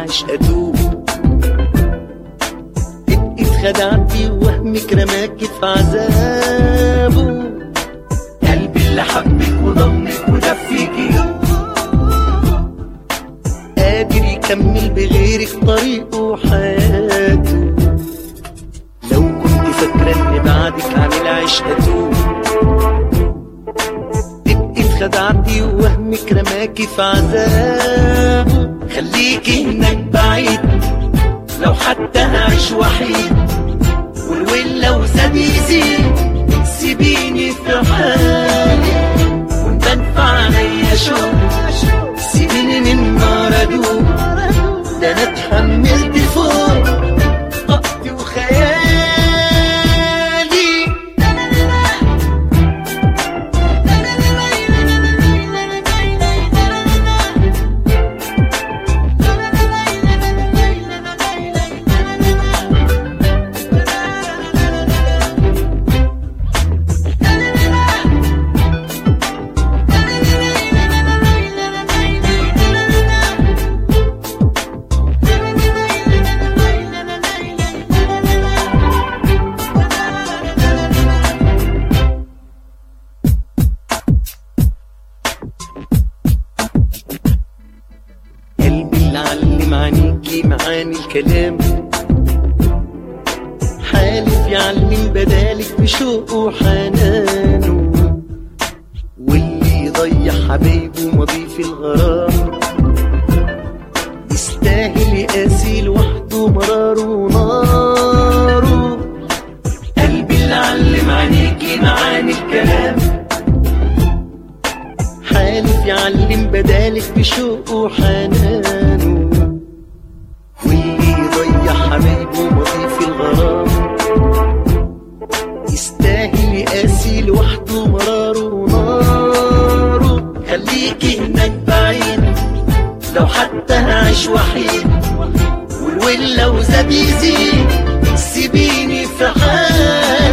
العشق ادوب تبقي اتخدعتي ووهمك رماكي في عذابه قلبي اللي حبك وضمك ودفيكي قادر يكمل بغيرك طريقه وحياته لو كنت فاكرة ان بعدك عن العشق اتوب تبقي اتخدعتي ووهمك رماكي في عذابه خليكي هناك بعيد لو حتى هعيش وحيد والويل لو زاد يزيد سيبيني في حالي وانت انفع عليا شوق سيبيني من نار ادوب ده انا اتحملت فوق طاقتي وخيالي قلبي اللي علم عينيكي معاني الكلام حالف يعلم بدالك بشوقه وحنانه واللي يضيع حبايبه ماضي في الغرام يستاهل يقاسي لوحده مراره وناره قلبي اللي علم عينيكي معاني الكلام حالف يعلم بدالك بشوقه وحنانه واللي يضيع حبايبه ماضي في الغرام يستاهل يقاسي لوحده مراره وناره خليكي هناك بعيد لو حتى هعيش وحيد والويل لو زاد يزيد سيبيني في حالي